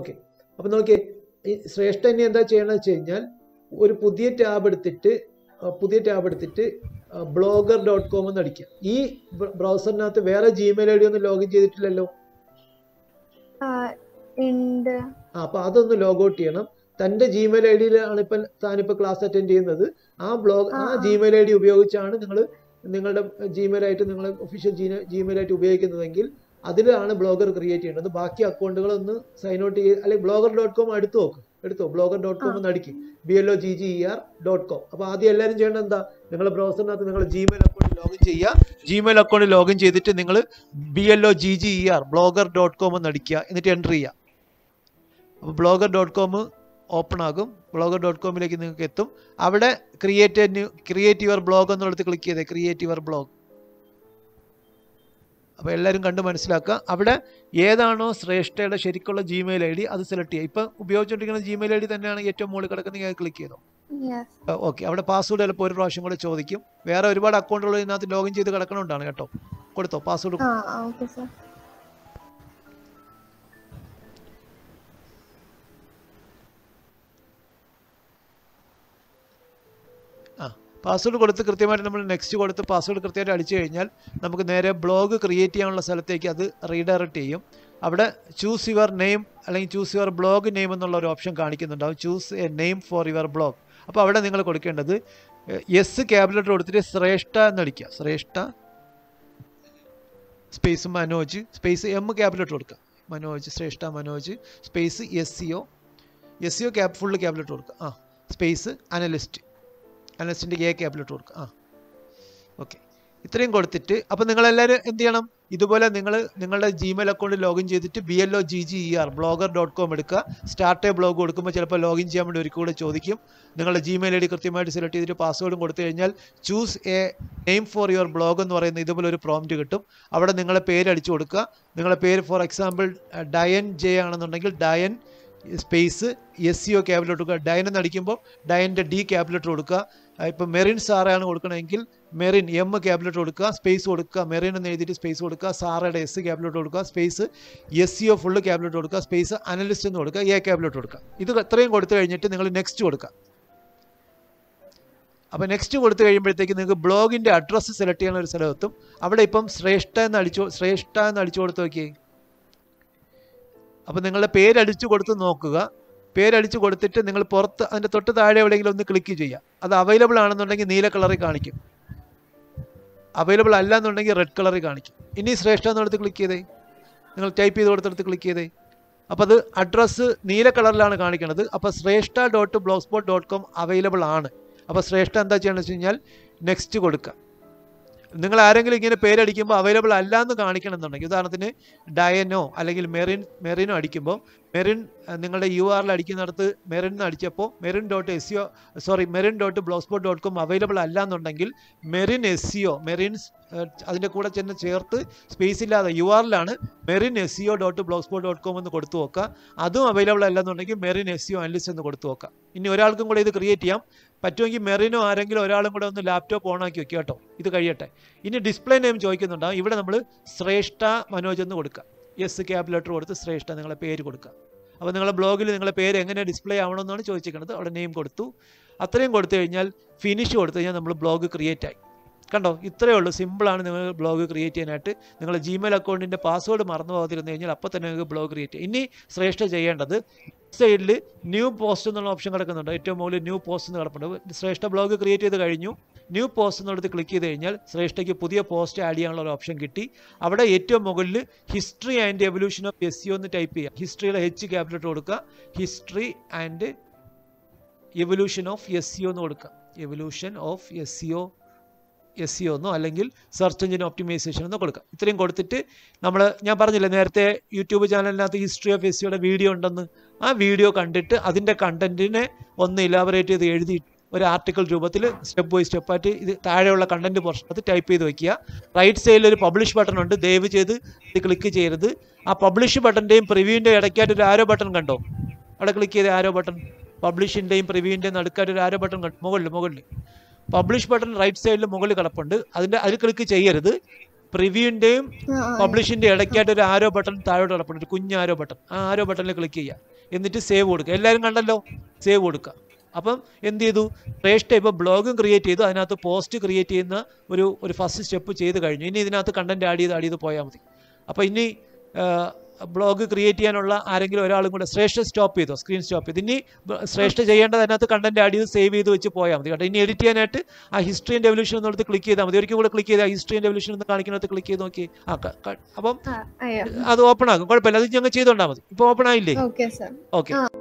Okay അപ്പം നോക്കിയേ ഈ ശ്രേഷ്ഠ ഇനി എന്താ ചെയ്യണമെന്ന് വെച്ച് കഴിഞ്ഞാൽ ഒരു പുതിയ ടാബ് എടുത്തിട്ട് ആ, പുതിയ ടാബ് എടുത്തിട്ട് ബ്ലോഗർ ഡോട്ട് കോം എന്ന് അടിക്കുക ഈ ബ്രൗസറിനകത്ത് വേറെ ജിമെയിൽ ഐ ഡി ഒന്നും ലോഗിൻ ചെയ്തിട്ടില്ലല്ലോ ആ, ഉണ്ട് ആ അപ്പൊ അതൊന്ന് ലോഗ് ഔട്ട് ചെയ്യണം തന്റെ ജിമെയിൽ ഐ ഡിയിലാണ് ഇപ്പം താനിപ്പോൾ ക്ലാസ് അറ്റൻഡ് ചെയ്യുന്നത് ആ ബ്ലോഗ് ആ ആ, ആ. ജിമെയിൽ ഐ ഡി ഉപയോഗിച്ചാണ് നിങ്ങൾ നിങ്ങളുടെ ജിമെയിൽ ആയിട്ട് നിങ്ങൾ ഒഫീഷ്യൽ ജിമെയിൽ ആയിട്ട് ഉപയോഗിക്കുന്നതെങ്കിൽ അതിലാണ് ബ്ലോഗർ ക്രിയേറ്റ് ചെയ്യേണ്ടത് ബാക്കി അക്കൗണ്ടുകൾ ഒന്ന് സൈൻ ഔട്ട് ചെയ്ത് അല്ലെങ്കിൽ ബ്ലോഗർ ഡോട്ട് കോം എടുത്തു നോക്ക് എടുത്തോ ബ്ലോഗർ ഡോട്ട് കോം ആ. എന്ന് അടിക്കും B L O G G E R dot com അപ്പോൾ ആദ്യം എല്ലാവരും ചെയ്യേണ്ടത് എന്താ നിങ്ങളുടെ ബ്രൗസറിനകത്ത് നിങ്ങൾ ജിമെയിൽ അക്കൗണ്ട് ലോഗിൻ ചെയ്യുക ജിമെയിൽ അക്കൗണ്ട് ലോഗിൻ ചെയ്തിട്ട് നിങ്ങൾ B L O G G E R blogger dot com എന്ന് അടിക്കുക എന്നിട്ട് എൻ്റർ ചെയ്യുക അപ്പോൾ ബ്ലോഗർ ഡോട്ട് കോം ഓപ്പൺ ആകും ബ്ലോഗർ ഡോട്ട് കോമിലേക്ക് നിങ്ങൾക്ക് എത്തും അവിടെ create new create your blog എന്നുള്ളത് ക്ലിക്ക് ചെയ്തേ ക്രിയേറ്റ് യുവർ ബ്ലോഗ് അപ്പോൾ എല്ലാവരും കണ്ട് മനസ്സിലാക്കുക അവിടെ ഏതാണോ ശ്രേഷ്ഠയുടെ ശരിക്കുള്ള ജിമെയിൽ ഐ ഡി അത് സെലക്ട് ചെയ്യുക ഇപ്പം ഉപയോഗിച്ചുകൊണ്ടിരിക്കുന്ന ജിമെയിൽ ഐ ഡി തന്നെയാണ് ഏറ്റവും മുകളിൽ കിടക്കുന്നത് അത് ക്ലിക്ക് ചെയ്തോ yes. ഓക്കെ അവിടെ പാസ്വേഡ് ചിലപ്പോൾ ഒരു പ്രാവശ്യം കൂടെ ചോദിക്കും വേറെ ഒരുപാട് അക്കൗണ്ടുകൾ ഇതിനകത്ത് ലോഗിൻ ചെയ്ത് കിടക്കണോണ്ടാണ് കേട്ടോ കൊടുത്തോ പാസ്വേഡ് ആ ഓക്കെ സർ ആ പാസ്വേഡ് കൊടുത്ത് കൃത്യമായിട്ട് നമ്മൾ നെക്സ്റ്റ് കൊടുത്ത് പാസ്വേഡ് കൃത്യമായിട്ട് അടിച്ചു കഴിഞ്ഞാൽ നമുക്ക് നേരെ ബ്ലോഗ് ക്രിയേറ്റ് ചെയ്യാനുള്ള സ്ഥലത്തേക്ക് അത് റീഡയറക്റ്റ് ചെയ്യും അവിടെ ചൂസ് യുവർ നെയിം അല്ലെങ്കിൽ ചൂസ് യുവർ ബ്ലോഗ് നെയിം എന്നുള്ള ഒരു ഓപ്ഷൻ കാണിക്കുന്നുണ്ടാവും choose a name for your blog അപ്പോൾ അവിടെ നിങ്ങൾ കൊടുക്കേണ്ടത് എസ് ക്യാബിലറ്റ് കൊടുത്തിട്ട് ശ്രേഷ്ഠ എന്നടിക്കുക Shreshtha space Manoj space M capital കൊടുക്കുക Manoj Shreshtha Manoj space S C O S C O cap full capital കൊടുക്കുക ആ സ്പേസ് അനലിസ്റ്റ് അനലിസ്റ്റിൻ്റെ എ ക്യാബിലറ്റ് കൊടുക്കുക ആ ഓക്കെ ഇത്രയും കൊടുത്തിട്ട് അപ്പോൾ നിങ്ങളെല്ലാവരും എന്ത് ചെയ്യണം ഇതുപോലെ നിങ്ങൾ നിങ്ങളുടെ ജിമെയിൽ അക്കൗണ്ട് ലോഗിൻ ചെയ്തിട്ട് B L O G G E R blogger dot com എടുക്കുക സ്റ്റാർട്ട് എ ബ്ലോഗ് കൊടുക്കുമ്പോൾ ചിലപ്പോൾ ലോഗിൻ ചെയ്യാൻ വേണ്ടി ഒരിക്കൽ കൂടെ ചോദിക്കും നിങ്ങളുടെ ജിമെയിൽ ഐ ഡി കൃത്യമായിട്ട് സെലക്ട് ചെയ്തിട്ട് പാസ്വേഡും കൊടുത്തു കഴിഞ്ഞാൽ choose a name for your blog എന്ന് പറയുന്ന ഇതുപോലെ ഒരു പ്രോംപ്റ്റ് കിട്ടും അവിടെ നിങ്ങളെ പേര് അടിച്ചു കൊടുക്കുക നിങ്ങളുടെ പേര് ഫോർ എക്സാമ്പിൾ ഡയൻ ജെ ആണെന്നുണ്ടെങ്കിൽ Dayan space S C O capital കൊടുക്കുക ഡയൻ എന്ന് അടിക്കുമ്പോൾ ഡയൻ്റെ ഡി ക്യാബിലറ്റ് കൊടുക്കുക ഇപ്പം മെറിൻ സാറയാണ് കൊടുക്കണമെങ്കിൽ മെറിൻ എം ക്യാബിലറ്റ് കൊടുക്കുക സ്പേസ് കൊടുക്കുക മെറിൻ എന്ന് എഴുതിയിട്ട് സ്പേസ് കൊടുക്കുക സാറയുടെ എസ് ക്യാബിലറ്റ് കൊടുക്കുക space S C O full capital കൊടുക്കുക സ്പേസ് അനലിസ്റ്റ് എന്ന് കൊടുക്കുക എ ക്യാബിലറ്റ് കൊടുക്കുക ഇത് ഇത്രയും കൊടുത്തു കഴിഞ്ഞിട്ട് നിങ്ങൾ നെക്സ്റ്റ് കൊടുക്കുക അപ്പോൾ നെക്സ്റ്റ് കൊടുത്തു കഴിയുമ്പോഴത്തേക്ക് നിങ്ങൾക്ക് ബ്ലോഗിൻ്റെ അഡ്രസ്സ് സെലക്ട് ചെയ്യാൻ ഒരു സ്ഥലം എത്തും അവിടെ ഇപ്പം ശ്രേഷ്ഠ എന്ന് അടിച്ചു ശ്രേഷ്ഠ എന്ന് അടിച്ചു കൊടുത്ത് നോക്കിയേ അപ്പോൾ നിങ്ങളുടെ പേരടിച്ചു കൊടുത്ത് നോക്കുക പേരടിച്ചു കൊടുത്തിട്ട് നിങ്ങൾ പുറത്ത് അതിൻ്റെ തൊട്ട് താഴെ എവിടെയെങ്കിലും ഒന്ന് ക്ലിക്ക് ചെയ്യുക അത് അവൈലബിൾ ആണെന്നുണ്ടെങ്കിൽ നീല കളറിൽ കാണിക്കും അവൈലബിൾ അല്ല എന്നുണ്ടെങ്കിൽ റെഡ് കളറിൽ കാണിക്കും ഇനി ശ്രേഷ്ഠ എന്നിടത്ത് ക്ലിക്ക് ചെയ്തേ നിങ്ങൾ ടൈപ്പ് ചെയ്ത് കൊടുത്തെടുത്ത് ക്ലിക്ക് ചെയ്തേ അപ്പോൾ അത് അഡ്രസ്സ് നീല കളറിലാണ് കാണിക്കുന്നത് അപ്പോൾ Shreshtha dot blogspot dot com available ആണ് അപ്പോൾ ശ്രേഷ്ഠ എന്താ ചെയ്യണമെന്ന് വെച്ച് കഴിഞ്ഞാൽ നെക്സ്റ്റ് കൊടുക്കുക നിങ്ങൾ ആരെങ്കിലും ഇങ്ങനെ പേരടിക്കുമ്പോൾ അവൈലബിൾ അല്ല എന്ന് കാണിക്കണം എന്നുണ്ടെങ്കിൽ ഉദാഹരണത്തിന് ഡയനോ അല്ലെങ്കിൽ മെറിൻ മെറിനോ അടിക്കുമ്പോൾ മെറിൻ അഹ് നിങ്ങളുടെ യു ആറിൽ അടിക്കുന്നിടത്ത് മെറിൻ എന്ന് അടിച്ചപ്പോൾ Merin dot S C O sorry Merin dot blogspot dot com available അല്ല എന്നുണ്ടെങ്കിൽ മെറിൻ എസ് സിഒ മെറിൻ അതിൻ്റെ കൂടെ ചെന്ന് ചേർത്ത് സ്പേസ് ഇല്ലാതെ യു ആറിലാണ് Merin S C O dot blogspot dot com എന്ന് കൊടുത്തു നോക്കുക അതും അവൈലബിൾ അല്ല എന്നുണ്ടെങ്കിൽ മെറിൻ എസ് സിഒ അനലിസ്റ്റ് എന്ന് കൊടുത്തു നോക്കുക ഇനി ഒരാൾക്കും കൂടെ ഇത് ക്രിയേറ്റ് ചെയ്യാം പറ്റുമെങ്കിൽ മെറിനോ ആരെങ്കിലും ഒരാളും കൂടെ ഒന്ന് ലാപ്ടോപ്പ് ഓൺ ആക്കി വെക്കുക കേട്ടോ ഇത് കഴിയട്ടെ ഇനി ഡിസ്പ്ലേ നെയിം ചോദിക്കുന്നുണ്ടാവും ഇവിടെ നമ്മൾ ശ്രേഷ്ഠ മനോജ് എന്ന് കൊടുക്കുക എസ് ക്യാബ് ലെറ്റർ കൊടുത്ത് ശ്രേഷ്ഠ നിങ്ങളെ പേര് കൊടുക്കുക അപ്പോൾ നിങ്ങളുടെ ബ്ലോഗിൽ നിങ്ങളുടെ പേര് എങ്ങനെ ഡിസ്പ്ലേ ആവണമെന്നാണ് ചോദിച്ചിരിക്കുന്നത് അവിടെ നെയിം കൊടുത്തു അത്രയും കൊടുത്തു കഴിഞ്ഞാൽ ഫിനിഷ് കൊടുത്തു കഴിഞ്ഞാൽ നമ്മൾ ബ്ലോഗ് ക്രിയേറ്റ് ആയി കണ്ടോ ഇത്രയേ ഉള്ളൂ സിമ്പിളാണ് നിങ്ങൾ ബ്ലോഗ് ക്രിയേറ്റ് ചെയ്യാനായിട്ട് നിങ്ങൾ ജിമെയിൽ അക്കൗണ്ടിൻ്റെ പാസ്വേഡ് മറന്നു പോകാതിരുന്നു കഴിഞ്ഞാൽ അപ്പോൾ തന്നെ നിങ്ങൾക്ക് ബ്ലോഗ് ക്രിയേറ്റ് ചെയ്യാം ഇനി ശ്രേഷ്ഠ ചെയ്യേണ്ടത് സൈഡിൽ ന്യൂ പോസ്റ്റ് എന്നുള്ള ഓപ്ഷൻ കിടക്കുന്നുണ്ട് ഏറ്റവും മുകളിൽ ന്യൂ പോസ്റ്റ് എന്ന് കിടപ്പുണ്ട് ശ്രേഷ്ഠ ബ്ലോഗ് ക്രിയേറ്റ് ചെയ്ത് കഴിഞ്ഞു ന്യൂ പോസ്റ്റ് എന്നുള്ളത് ക്ലിക്ക് ചെയ്ത് കഴിഞ്ഞാൽ ശ്രേഷ്ഠയ്ക്ക് പുതിയ പോസ്റ്റ് ആഡ് ചെയ്യാനുള്ള ഒരു ഓപ്ഷൻ കിട്ടി അവിടെ ഏറ്റവും മുകളിൽ history and evolution of S C O എന്ന് ടൈപ്പ് ചെയ്യുക ഹിസ്റ്ററിയുടെ എച്ച് ക്യാപിറ്റൽ കൊടുക്കുക history and evolution of S C O എന്ന് കൊടുക്കുക evolution of S C O S C ഒന്നോ അല്ലെങ്കിൽ സെർച്ച് എഞ്ചിൻ ഒപ്റ്റിമൈസേഷൻ എന്നോ കൊടുക്കാം ഇത്രയും കൊടുത്തിട്ട് നമ്മൾ ഞാൻ പറഞ്ഞില്ലേ നേരത്തെ യൂട്യൂബ് ചാനലിനകത്ത് ഹിസ്റ്ററി ഓഫ് എസ് സിയുടെ വീഡിയോ ഉണ്ടെന്ന് ആ വീഡിയോ കണ്ടിട്ട് അതിൻ്റെ കണ്ടന്റിനെ ഒന്ന് ഇലാബറേറ്റ് ചെയ്ത് എഴുതി ഒരു ആർട്ടിക്കിൾ രൂപത്തിൽ സ്റ്റെപ്പ് ബൈ സ്റ്റെപ്പായിട്ട് ഇത് താഴെയുള്ള കണ്ടന്റ് പോർഷനകത്ത് ടൈപ്പ് ചെയ്ത് വയ്ക്കുക റൈറ്റ് സൈഡിൽ ഒരു പബ്ലിഷ് ബട്ടൺ ഉണ്ട് ദയവ് ചെയ്ത് ഇത് ക്ലിക്ക് ചെയ്യരുത് ആ പബ്ലിഷ് ബട്ടൻ്റെയും പ്രിവ്യൂവിൻ്റെ ഇടയ്ക്കായിട്ട് ഒരു ആരോ ബട്ടൺ കണ്ടോ അവിടെ ക്ലിക്ക് ചെയ്ത ആരോ ബട്ടൺ പബ്ലിഷിൻ്റെയും പ്രിവ്യൂവിൻ്റെയും നടുക്കായിട്ട് ഒരു ആരോ ബട്ടൺ കണ്ടു മുകളിൽ മുകളിൽ പബ്ലിഷ് ബട്ടൺ റൈറ്റ് സൈഡിൽ മുകളിൽ കിടപ്പുണ്ട് അതിൻ്റെ അതിൽ ക്ലിക്ക് ചെയ്യരുത് പ്രിവ്യൂവിൻ്റെയും ആ, ആ, പബ്ലിഷിൻ്റെ ഇടയ്ക്കായിട്ട് ഒരു ആരോ ബട്ടൺ താഴോട്ട് കിടപ്പുണ്ട് ഒരു കുഞ്ഞ് ആരോ ബട്ടൺ ആ ആരോ ബട്ടണിൽ ക്ലിക്ക് ചെയ്യുക എന്നിട്ട് സേവ് കൊടുക്കുക എല്ലാവരും കണ്ടല്ലോ സേവ് കൊടുക്കുക അപ്പം എന്ത് ചെയ്തു ശ്രേഷ്ഠ ഇപ്പോൾ ബ്ലോഗും ക്രിയേറ്റ് ചെയ്തു അതിനകത്ത് പോസ്റ്റ് ക്രിയേറ്റ് ചെയ്യുന്ന ഒരു ഒരു ഫസ്റ്റ് സ്റ്റെപ്പ് ചെയ്ത് കഴിഞ്ഞു ഇനി ഇതിനകത്ത് കണ്ടന്റ് ആഡ് ചെയ്ത് ആഡ് ചെയ്ത് പോയാൽ മതി അപ്പോൾ ഇനി ബ്ലോഗ് ക്രിയേറ്റ് ചെയ്യാനുള്ള ആരെങ്കിലും ഒരാളും കൂടെ ശ്രേഷ്ഠ സ്റ്റോപ്പ് ചെയ്തോ സ്ക്രീൻ സ്റ്റോപ്പ് ചെയ്തു ഇനി ബ- ശ്രേഷ്ഠ ചെയ്യേണ്ടത് അതിനകത്ത് കണ്ടന്റ് ആഡ് ചെയ്ത് സേവ് ചെയ്ത് വെച്ച് പോയാൽ മതി കേട്ടോ ഇനി എഡിറ്റ് ചെയ്യാനായിട്ട് ആ ഹിസ്റ്ററി ആൻഡ് എവല്യൂഷൻ എന്നുള്ളത് ക്ലിക്ക് ചെയ്താൽ മതി ഒരിക്കൽ കൂടെ ക്ലിക്ക് ചെയ്താൽ ഹിസ്റ്ററി ആൻഡ് എവല്യൂഷൻ എന്ന് കാണിക്കുന്നിടത്ത് ക്ലിക്ക് ചെയ്ത് നോക്കി ആ ക- ക- അപ്പം ആ അയ്യോ അത് ഓപ്പൺ ആകും കുഴപ്പമില്ല അത് ഞങ്ങൾ ചെയ്തോണ്ടാൽ മതി ഇപ്പോൾ ഓപ്പൺ ആയില്ലേ ഓക്കെ സർ ഓക്കെ ആ